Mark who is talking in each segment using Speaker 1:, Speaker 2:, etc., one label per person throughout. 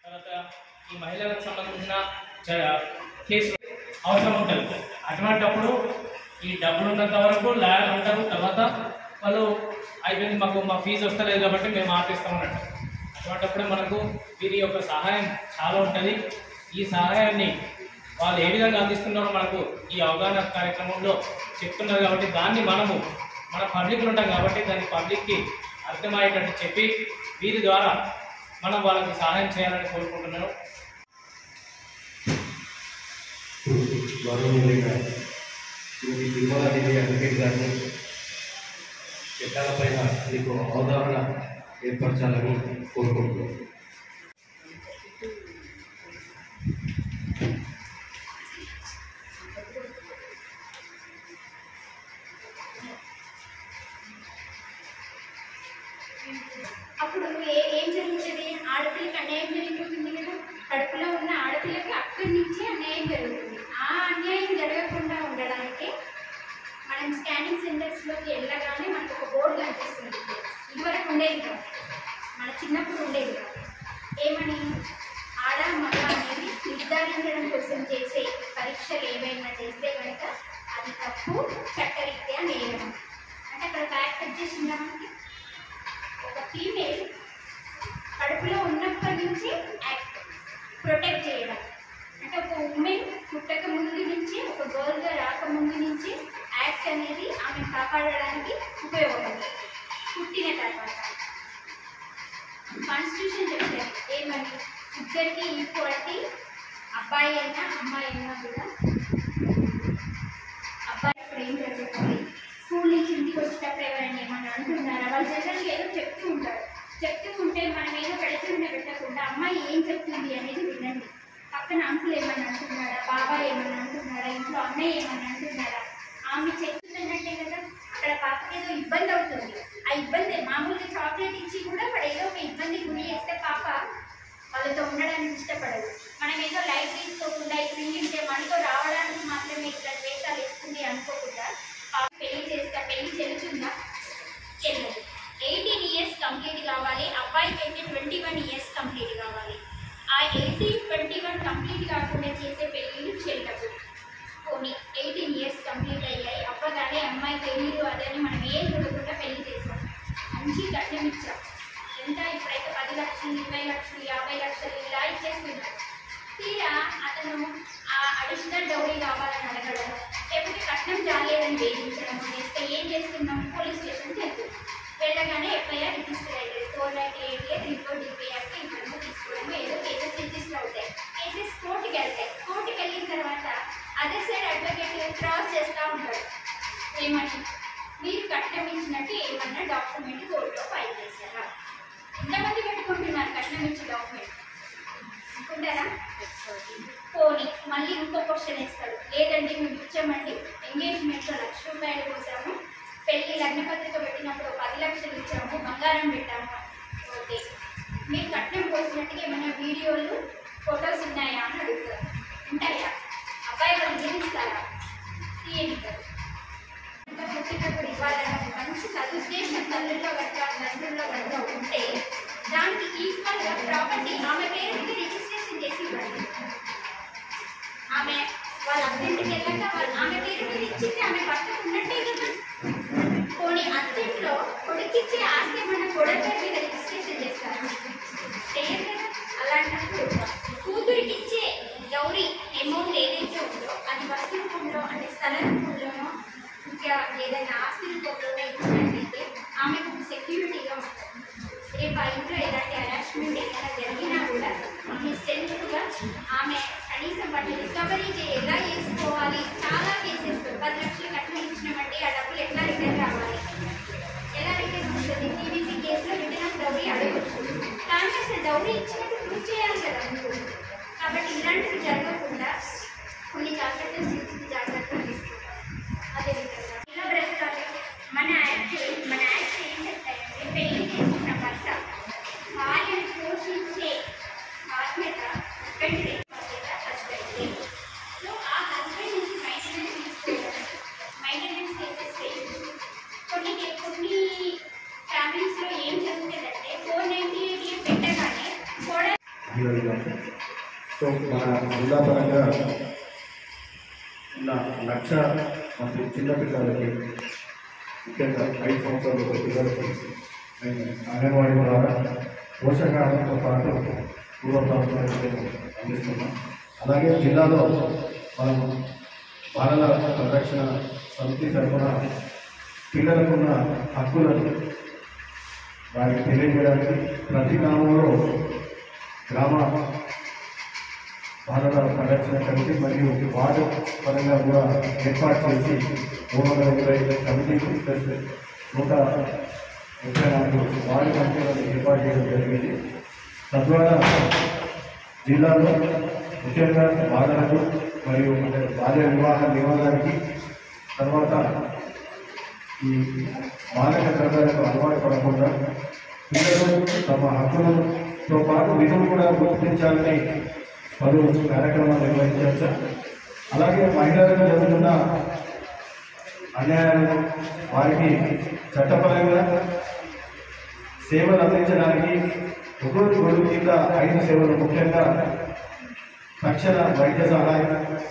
Speaker 1: తర్వాత ఈ మహిళలకు సంబంధించిన చ- కేసులు అవసరం ఉంటుంది అటువంటప్పుడు ఈ డబ్బులు ఉన్నంత వరకు లాయర్ ఉంటారు తర్వాత వాళ్ళు అయిపోయింది మాకు మా ఫీజు వస్తలేదు కాబట్టి మేము ఆపిస్తామన్నట్టు అటువంటప్పుడే మనకు వీరి యొక్క సహాయం చాలా ఉంటుంది ఈ సహాయాన్ని వాళ్ళు ఏ విధంగా అందిస్తున్నారో మనకు ఈ అవగాహన కార్యక్రమంలో చెప్తున్నారు కాబట్టి దాన్ని మనము మన పబ్లిక్లో ఉంటాం కాబట్టి దాన్ని పబ్లిక్కి అర్థమయ్యేటట్టు చెప్పి వీరి ద్వారా మనం వాళ్ళకి సహాయం చేయాలని కోరుకుంటున్నాను
Speaker 2: గౌరవనీయులైన శ్రీమతి తిరుమలాదేవి అడ్వకేట్ గారిని చట్టాలపైన మీకు అవగాహన ఏర్పరచాలని కోరుకుంటున్నాను
Speaker 3: అప్పుడు ఏ ఏం జరుగుతుంది ఆడపిల్లకి అన్యాయం జరిగిపోతుంది కదా కడుపులో ఉన్న ఆడపిల్లకి అక్కడి నుంచి అన్యాయం జరుగుతుంది ఆ అన్యాయం జరగకుండా ఉండడానికి మనం స్కానింగ్ సెంటర్స్లోకి వెళ్ళగానే మనకు ఒక బోర్డు కనిపిస్తుంది ఇదివరకు ఉండేది కాదు మన చిన్నప్పుడు ఉండేది కాదు ఏమని ఆడ మగ అనేది నిర్ధారించడం కోసం చేసే పరీక్షలు ఏమైనా చేస్తే కనుక అది తప్పు చట్టరీత్యా నేరం అంటే అక్కడ ఫ్యాక్ట్ వచ్చేసిందా మనకి ఒక ఫీమేల్ కడుపులో ఉన్నప్పటి నుంచి యాక్ట్ ప్రొటెక్ట్ చేయడం అంటే ఒక ఉమెన్ పుట్టక ముందు నుంచి ఒక గర్ల్గా రాక ముందు నుంచి యాక్ట్ అనేది ఆమె కాపాడడానికి ఉపయోగపడుతుంది పుట్టిన తర్వాత కాన్స్టిట్యూషన్ చెప్తారు ఏమని ఇద్దరికి ఈక్వాలిటీ అబ్బాయి అయినా అమ్మాయి అయినా కూడా అబ్బాయి ఇప్పుడు ఏం జరుగుతుంది స్కూల్ నుంచి ఇంటికి వచ్చేటప్పుడు ఎవరైనా ఏమన్నా అంటున్నారా వాళ్ళు జనరల్గా ఏదో చెప్తూ ఉంటారు చెప్తూ ఉంటే మనం ఏదో పెడుతుంటే పెట్టకుండా అమ్మాయి ఏం చెప్తుంది అనేది వినండి పక్కన అంకుల్ ఏమన్నా అంటున్నాడా బాబాయ్ ఏమన్నా అంటున్నాడా ఇంట్లో అన్నయ్య ఏమన్నా అంటున్నాడా ఆమె చెప్తున్నట్టే కదా అక్కడ పాపకి ఏదో ఇబ్బంది అవుతుంది ఆ ఇబ్బంది మామూలుగా చాక్లెట్ ఇచ్చి కూడా వాడు ఏదో ఒక ఇబ్బంది గురి చేస్తే పాప వాళ్ళతో ఉండడానికి ఇష్టపడదు మనం ఏదో లైట్ తీసుకోకుండా ఇప్పుడు ఇంటే మనతో రావడానికి మాత్రమే ఇట్లా వేషాలు వేస్తుంది అనుకోకుండా పాప పెళ్లి చేస్తే పెళ్లి చెల్లుతుందా చెల్లదు ఎయిటీన్ ఇయర్స్ కంప్లీట్ కావాలి అబ్బాయికి అయితే ట్వంటీ వన్ ఇయర్స్ కంప్లీట్ కావాలి ఆ ఎయిటీన్ ట్వంటీ వన్ కంప్లీట్ కాకుండా చేసే పెళ్ళిళ్ళు చెల్లవు పోనీ ఎయిటీన్ ఇయర్స్ కంప్లీట్ అయ్యాయి అవ్వగానే అమ్మాయి పెళ్ళిళ్ళు అదని మనం ఏం చూడకుండా పెళ్లి చేసాం మంచి కట్నం ఇచ్చాం ఎంత ఇప్పుడైతే పది లక్షలు ఇరవై లక్షలు యాభై లక్షలు ఇలా ఇచ్చేస్తున్నారు తీరా అతను ఆ అడిషనల్ డౌరీ కావాలని అడగడం లేకపోతే కట్నం జాలేదని వేయించడం చేస్తే ఏం చేస్తున్నాం పోలీస్ స్టేషన్కి వెళ్తున్నాం వెళ్ళగానే ఎఫ్ఐఆర్ రిజిస్టర్ అయ్యేది four ninety eight year report డిపిఆర్కి ఇంట్లో తీసుకోవడం ఏదో కేసెస్ రిజిస్టర్ అవుతాయి కేసెస్ కోర్టుకి వెళ్తాయి కోర్టుకి వెళ్ళిన తర్వాత అదర్ సైడ్ అడ్వకేట్ క్రాస్ చేస్తూ ఉంటారు ఏమని మీరు కట్నం ఇచ్చినట్టు ఏమన్నా డాక్యుమెంట్ కోర్టులో ఫైల్ చేశారా ఎంతమంది పెట్టుకుంటున్నారు కట్నం ఇచ్చి డాక్యుమెంట్ అనుకుంటారా పోనీ మళ్ళీ ఇంకో క్వశ్చన్ వేస్తాడు లేదండి మేము ఇచ్చామండి ఎంగేజ్మెంట్లో లక్ష రూపాయలు పోసాము పెళ్లి లగ్నపత్రిక పెట్టినప్పుడు పది లక్షలు ఇచ్చాము బంగారం పెట్టాము ఓకే మీరు కట్నం పోసినట్టుగా ఏమైనా వీడియోలు ఫొటోస్ ఉన్నాయా అని అడుగుతారు ఉంటాయా అబ్బాయి వాళ్ళు జీవిస్తారా తీయండి కదా ఇంకా పుట్టినప్పుడు ఇవ్వాలన్న మంచి సదుద్దేశం తల్లిలో గట్ట తండ్రుల్లో గట్ట ఉంటే దానికి ఈక్వల్గా ప్రాపర్టీ ఆమె పేరు మీద రిజిస్ట్రేషన్ చేసి ఇవ్వండి ఆమె వాళ్ళ అత్తింటికి వెళ్ళాక వాళ్ళ ఆమె పేరు మీద ఇచ్చింది ఆమె భర్తకు ఉన్నట్టే కదా పోనీ అత్తింట్లో కొడుకిచ్చే ఆస్తి మన కొడుకు పేరు మీద రిజిస్ట్రేషన్ చేస్తారు చేయరు కదా అలాంటప్పుడు కూతురికి ఇచ్చే గౌరీ అమౌంట్ ఏదైతే ఉందో అది వస్తు రూపంలో అంటే స్థల రూపంలోనో ఇంకా ఏదైనా ఆస్తి రూపంలోనే ఇచ్చినట్లయితే ఆమెకు సెక్యూరిటీగా ఉంటుంది రేపు ఆ ఇంట్లో ఎలాంటి అటాచ్మెంట్ ఏదైనా జరిగినా కూడా ఆమె సెల్ఫ్గా ఆమె కనీసం వాటిని రికవరీ చే ఎలా చేసుకోవాలి చాలా కేసెస్ పది లక్షలు కట్నం ఇచ్చినామంటే ఆ డబ్బులు ఎట్లా రిటర్న్ రావాలి ఎలా రిటర్న్ వస్తుంది టీవీసీ కేసులో రిటర్న్ ఆఫ్ డౌరీ అడగచ్చు కానీ అసలు డౌరీ ఇచ్చినట్టు ప్రూవ్ చేయాలి కదా మీరు కాబట్టి ఇలాంటివి జరగకుండా కొన్ని జాగ్రత్తలు చిన్న చిన్న జాగ్రత్తలు తీసుకుంటాం అదేవిధంగా ఇలా బ్రతకాలి మన యాక్ట్ మన యాక్ట్ ఏం చెప్తాయంటే పెళ్లి చేసుకున్న భర్త భార్యను పోషించే బాధ్యత హస్బెండ్ బాధ్యత హస్బెండ్ సో ఆ హస్బెండ్ నుంచి మైంటెనెన్స్ తీసుకోవడం మైంటెనెన్స్ కేసెస్ వేయడం కొన్ని కొన్ని ఫ్యామిలీస్లో ఏం జరుగుతుందంటే ఫోర్ నైంటీ ఎయిట్ పెట్టగానే కూడా
Speaker 2: మహిళా వికాసం సో మన జిల్లా పరంగా ఉన్న లక్ష మంది చిన్న పిల్లలకి ముఖ్యంగా ఐదు సంవత్సరాల పిల్లలకి మేము అంగన్వాడీ ద్వారా పోషకాహారంతో పాటు పూర్వ ప్రాంతాలను అందిస్తున్నాం అలాగే జిల్లాలో మనం బాలల పరిరక్షణ సమితి తరఫున పిల్లలకున్న హక్కులను వారికి తెలియజేయడానికి ప్రతి గ్రామంలో గ్రామ బాలల పరిరక్షణ కమిటీ మరియు వార్డు పరంగా కూడా ఏర్పాటు చేసి మూడు వందల ఇరవై కమిటీలు ప్లస్ నూట ముప్పై నాలుగు వార్డు కమిటీలను ఏర్పాటు చేయడం జరిగింది తద్వారా జిల్లాలో ముఖ్యంగా బాలలకు మరియు అంటే బాల్య వివాహ నివారణకి తర్వాత ఈ మాదక ద్రవ్యాలకు అలవాటు పడకుండా పిల్లలు తమ హక్కులతో పాటు విధులు కూడా గుర్తించాలని పలు కార్యక్రమాలు నిర్వహించారు సార్ అలాగే మహిళలకు జరుగుతున్న అన్యాయాలను వారికి చట్టపరంగా సేవలు అందించడానికి ఒక్కొక్క గొడుగు కింద ఐదు సేవలు ముఖ్యంగా తక్షణ వైద్య సహాయం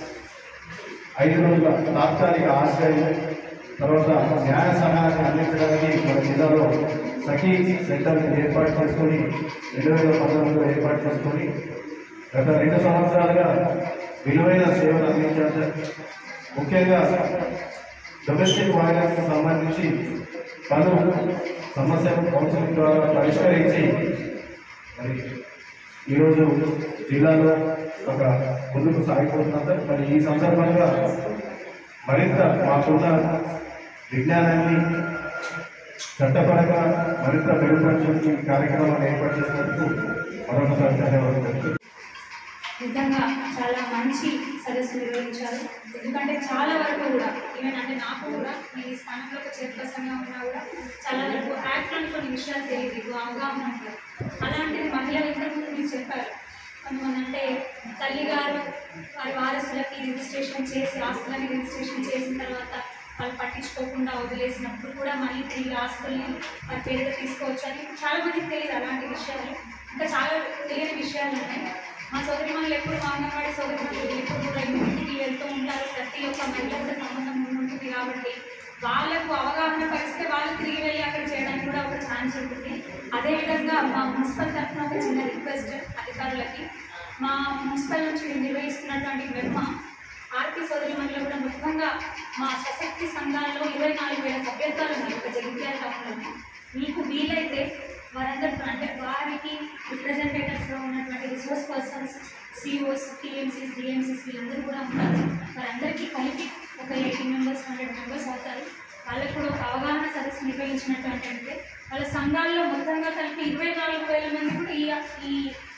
Speaker 2: ఐదు రోజుల తాత్కాలిక ఆశ్రయం తర్వాత న్యాయ సహాయాన్ని అందించడానికి మన జిల్లాలో సఖీ సెంటర్ ఏర్పాటు చేసుకొని రెండు వేల పంతొమ్మిదిలో ఏర్పాటు చేసుకొని గత రెండు సంవత్సరాలుగా విలువైన సేవలు అందించారు సార్. ముఖ్యంగా డొమెస్టిక్ వైలెన్స్ సంబంధించి పలు సమస్యలు కౌన్సిలింగ్ ద్వారా పరిష్కరించి మరి ఈరోజు జిల్లాలో ఒక ముందుకు సాగిపోతున్నాం సార్ మరి ఈ సందర్భంగా మరింత మాకున్న విజ్ఞానాన్ని చట్టపరంగా మరింత మెరుగుపరచడానికి ఈ కార్యక్రమాన్ని ఏర్పాటు చేసినందుకు మరొకసారి ధన్యవాదాలు తెలుపుతూ
Speaker 4: నిజంగా చాలా మంచి సదస్సు నిర్వహించారు ఎందుకంటే చాలా వరకు కూడా ఈవెన్ అంటే నాకు కూడా నేను ఈ స్థానంలో ఒక చైర్పర్సన్గా ఉన్నా కూడా చాలా వరకు యాక్ట్లోని కొన్ని విషయాలు తెలియదు అవగాహన ఉంటారు అలాంటిది మహిళలు ఇంతకుముందు మీరు చెప్పారు కొంతమంది అంటే తల్లిగారు వారి వారసులకి రిజిస్ట్రేషన్ చేసి ఆస్తులని రిజిస్ట్రేషన్ చేసిన తర్వాత వాళ్ళు పట్టించుకోకుండా వదిలేసినప్పుడు కూడా మళ్ళీ తిరిగి ఆస్తుల్ని వారి పేరుగా తీసుకోవచ్చు అని చాలా మందికి తెలియదు అలాంటి విషయాలు ఇంకా చాలా తెలియని విషయాలు ఉన్నాయి మా సోదరి మనులు ఎప్పుడు మా అంగన్వాడీ సోదరి మనులు ఎప్పుడు కూడా ఇంటికి వెళ్తూ ఉంటారు ప్రతి ఒక్క మహిళ కూడా సంబంధం ఉంటుంది కాబట్టి వాళ్ళకు అవగాహన పరిస్తే వాళ్ళు తిరిగి వెళ్ళి అక్కడ చేయడానికి కూడా ఒక ఛాన్స్ ఉంటుంది అదేవిధంగా మా మున్సిపల్ తరఫున ఒక చిన్న రిక్వెస్ట్ అధికారులకి మా మున్సిపల్ నుంచి నిర్వహిస్తున్నటువంటి వెర్మ ఆర్పీ సోదరి మనులు కూడా మొత్తంగా మా స్వశక్తి సంఘాల్లో ఇరవై నాలుగు వేల సభ్యత్వాలు ఉన్నాయి ఒక జగిత్యాల టౌన్లో మీకు వీలైతే వారందరితో అంటే వారికి రిప్రజెంటేటివ్స్గా ఉన్నటువంటి resource persons COs TMCs DMCs వీళ్ళందరూ కూడా ఉన్నారు వారందరికీ కలిపి ఒక ఎయిటీ మెంబర్స్ హండ్రెడ్ మెంబర్స్ అవుతారు వాళ్ళకు కూడా ఒక అవగాహన సదస్సు నిర్వహించినటువంటి అంటే వాళ్ళ సంఘాల్లో మొత్తంగా కలిపి ఇరవై నాలుగు వేల మంది కూడా ఈ ఈ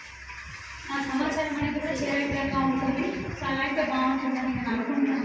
Speaker 4: ఆ సమాచారం అనేది కూడా చేరే విధంగా ఉంటుంది చాలా అయితే బాగుంటుందని నేను అనుకుంటున్నాను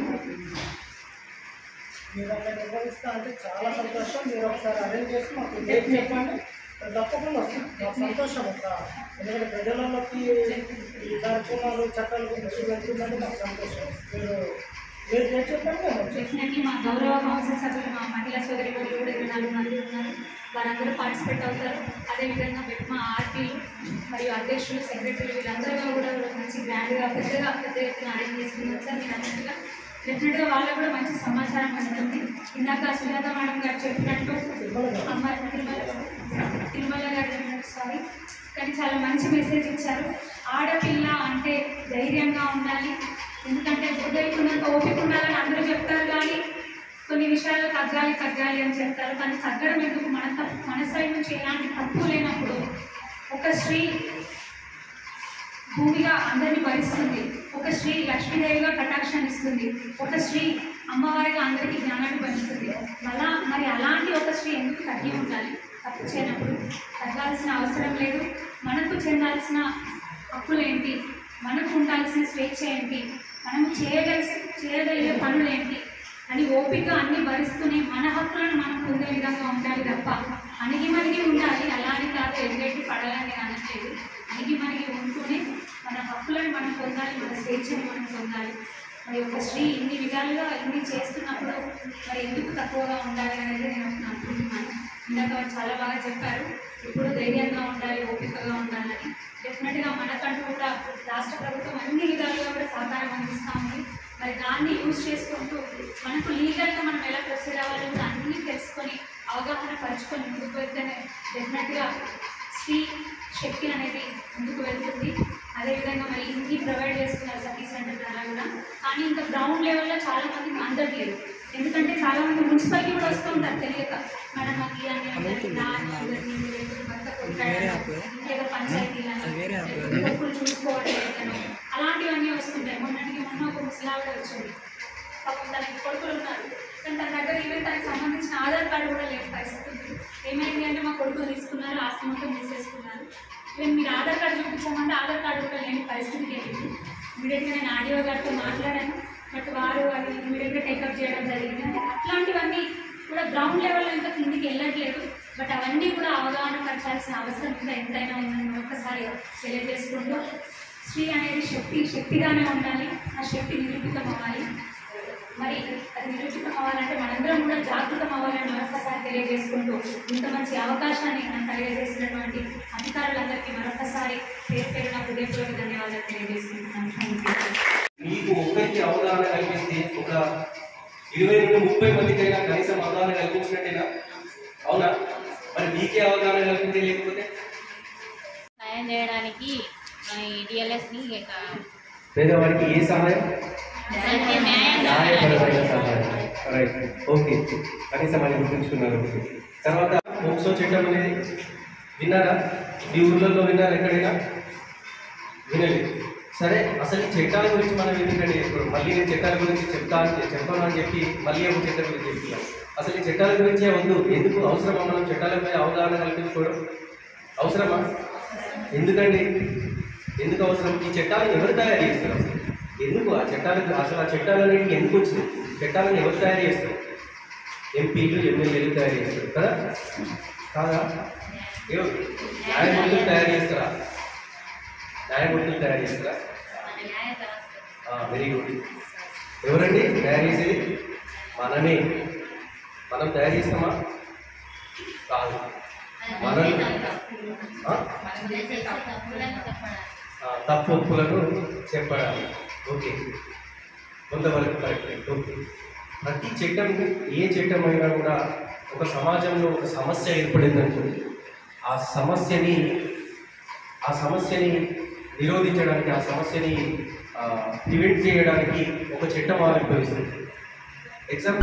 Speaker 5: మీరు అక్కడ నిర్వహిస్తా అంటే చాలా సంతోషం మీరు ఒకసారి అరేంజ్ చేసి మాకు డేట్ చెప్పండి తప్పకుండా వస్తాం మాకు సంతోషం ఒక ఎందుకంటే ప్రజలలోకి ఈ కార్యక్రమాలు చట్టాల గురించి వెళ్తుందంటే మాకు సంతోషం మీరు మీరు డేట్ చెప్పండి మేము వచ్చేస్తాం.
Speaker 4: డెఫినెట్లీ మా గౌరవ కౌన్సిల్ సభ్యులు మా మహిళా సోదరి మహిళలు కూడా ఇరవై నాలుగు మంది ఉన్నారు వారందరూ పార్టిసిపేట్ అవుతారు అదేవిధంగా మా ఆర్పీలు మరియు అధ్యక్షులు సెక్రటరీలు వీళ్ళందరూ కూడా మంచి గ్రాండ్గా పెద్దగా పెద్ద ఎత్తున అరేంజ్ చేసుకున్నారు సార్ మీరు అన్నట్టుగా డెఫినెట్గా వాళ్ళకు కూడా మంచి సమాచారం అందుతుంది ఇందాక సుజాత మేడం గారు చెప్పినట్టు అమ్మ తిరుమల తిరుమల గారు చెప్పినట్టు సారీ కానీ చాలా మంచి మెసేజ్ ఇచ్చారు ఆడపిల్ల అంటే ధైర్యంగా ఉండాలి ఎందుకంటే బుద్ధుకున్నంత ఓపిక ఉండాలని అందరూ చెప్తారు కానీ కొన్ని విషయాలు తగ్గాలి తగ్గాలి అని చెప్తారు కానీ తగ్గడం ఎందుకు మన తప్పు మన సైడ్ నుంచి ఎలాంటి తప్పు లేనప్పుడు ఒక స్త్రీ భూమిగా అందరిని భరిస్తుంది ఒక స్త్రీ లక్ష్మీదేవిగా కటాక్షాన్ని ఇస్తుంది ఒక స్త్రీ అమ్మవారిగా అందరికీ జ్ఞానాన్ని పంచుతుంది అలా మరి అలాంటి ఒక స్త్రీ ఎందుకు తగ్గి ఉండాలి తప్పు చేయనప్పుడు తగ్గాల్సిన అవసరం లేదు మనకు చెందాల్సిన హక్కులు ఏంటి మనకు ఉండాల్సిన స్వేచ్ఛ ఏంటి మనము చేయగలిసి చేయగలిగే పనులు ఏంటి అని ఓపిక అన్ని భరిస్తూనే మన హక్కులను మనం పొందే విధంగా ఉండాలి తప్ప అణిగి మణిగి ఉండాలి అలాని కాదు ఎదుగెట్టి పడాలని నేను అనట్లేదు అణిగి మణిగి ఉంటూనే మన హక్కులను మనం పొందాలి మన స్వేచ్ఛని మనం పొందాలి మరి ఒక స్త్రీ ఇన్ని విధాలుగా ఇన్ని చేస్తున్నప్పుడు మరి ఎందుకు తక్కువగా ఉండాలి అనేది నేను అనుకుంటున్నాను ఇందాక వారు చాలా బాగా చెప్పారు ఇప్పుడు ధైర్యంగా ఉండాలి ఓపికగా ఉండాలని డెఫినెట్గా మనకంటూ కూడా రాష్ట్ర ప్రభుత్వం అన్ని విధాలుగా కూడా సహకారం అందిస్తూ ఉంది మరి దాన్ని యూజ్ చేసుకుంటూ మనకు లీగల్గా మనం ఎలా ప్రొసీడ్ అవ్వాలో కూడా అన్నీ తెలుసుకొని అవగాహన పరుచుకొని ముందుకు వెళ్తేనే డెఫినెట్గా స్త్రీ శక్తి అనేది ముందుకు వెళ్తుంది అదేవిధంగా మరి హిందీ ప్రొవైడ్ చేస్తున్నారు సతీ సెంటర్ ద్వారా కూడా కానీ ఇంకా గ్రౌండ్ లెవెల్లో చాలా మందికి అందట్లేదు ఎందుకంటే చాలా మంది మున్సిపాలిటీ కూడా వస్తూ ఉంటారు తెలియక మేడం మాకు ఈ అని అందరికీ నా అని అందరికీ ఇది లేకపోతే భర్త కొట్టాడని, ఇంకేదో పంచాయతీలని కొడుకులు చూసుకోవడం లేదని, అలాంటివన్నీ వస్తుంటాయి మొన్నటికి మొన్న ఒక ముసలావిడ వచ్చింది పాపం తనకి కొడుకులు ఉన్నారు కానీ తన దగ్గర ఈవెన్ తనకి సంబంధించిన ఆధార్ కార్డు కూడా లేని పరిస్థితి ఉంది ఏమైంది అంటే మా కొడుకులు తీసుకున్నారు ఆస్తి మొత్తం తీసేసుకున్నారు ఈవెన్ మీరు ఆధార్ కార్డు చూపించామంటే ఆధార్ కార్డు కూడా లేని పరిస్థితికి వెళ్ళింది ఇమీడియట్గా నేను ఆడియో గారితో మాట్లాడాను బట్ వారు అది ఇమీడియట్గా టేకప్ చేయడం జరిగింది అంటే అట్లాంటివన్నీ కూడా గ్రౌండ్ లెవెల్లో ఇంకా కిందికి వెళ్ళట్లేదు బట్ అవన్నీ కూడా అవగాహన పరచాల్సిన అవసరం ఇంకా ఎంతైనా ఉందని ఒక్కసారి తెలియజేసుకుంటూ స్త్రీ అనేది శక్తి శక్తిగానే ఉండాలి ఆ శక్తి నిరూపితం అవ్వాలి మరి అది నిరూపితం అవ్వాలంటే మనందరం కూడా జాగృతం అవ్వాలని మరొకసారి తెలియజేసుకుంటూ ఇంత మంచి అవకాశాన్ని నాకు తెలియజేసినటువంటి అధికారులందరికీ మరొకసారి పేరు పేరున హృదయపూర్వక ధన్యవాదాలు తెలియజేసుకుంటున్నాను థ్యాంక్ యూ
Speaker 6: మీకు ఒక్కరికి అవగాహన కల్పిస్తే ఒక ఇరవై నుండి ముప్పై మందికైనా కనీసం అవగాహన కల్పించినట్టేనా అవునా మరి మీకే అవగాహన కల్పించే లేకపోతే
Speaker 7: సాయం చేయడానికి మన ఈ డిఎల్ఎస్ని
Speaker 6: పేదవాడికి ఏ సహాయం
Speaker 7: న్యాయం
Speaker 6: న్యాయపరమైన సహాయం రైట్ ఓకే కనీసం అది గుర్తుంచుకున్నారు తర్వాత పోక్సో చట్టం అనేది విన్నారా మీ ఊర్లలో విన్నారా ఎక్కడైనా వినలేదు సరే అసలు ఈ చట్టాల గురించి మనం ఎందుకంటే ఇప్పుడు మళ్ళీ నేను చట్టాల గురించి చెప్తా అని చెప్పను అని చెప్పి మళ్ళీ ఒక చట్టం గురించి చెప్తున్నాను అసలు ఈ చట్టాల గురించే వద్దు ఎందుకు అవసరమా మనం చట్టాలపై అవగాహన కల్పించుకోవడం అవసరమా ఎందుకండి ఎందుకు అవసరం ఈ చట్టాలను ఎవరు తయారు చేస్తారు అసలు? ఎందుకు ఆ చట్టాలకు అసలు ఆ చట్టాలు అనేవి ఎందుకు వచ్చినాయి చట్టాలను ఎవరు తయారు చేస్తారు ఎంపీలు ఎమ్మెల్యేలు తయారు చేస్తారు కదా కాదా ఎవరు న్యాయమూర్తులు తయారు చేస్తారా న్యాయమూర్తులు తయారు చేస్తారా
Speaker 7: న్యాయ వ్యవస్థ
Speaker 6: వెరీ గుడ్ ఎవరండి తయారు చేసేది మనమే మనం తయారు చేస్తామా కాదు మనల్ని ఆ?
Speaker 7: మనం చేసే తప్పులను చెప్పడానికి
Speaker 6: ఆ, తప్పు ఒప్పులను చెప్పడాలి ఓకే కొంతవరకు కరెక్ట్ ఓకే ప్రతి చట్టం ఏ చట్టం అయినా కూడా ఒక సమాజంలో ఒక సమస్య ఏర్పడిందనుకోండి ఆ సమస్యని ఆ సమస్యని నిరోధించడానికి ఆ సమస్యని ప్రివెంట్ చేయడానికి ఒక చట్టం ఆవిర్భవిస్తుంది ఎగ్జాంపుల్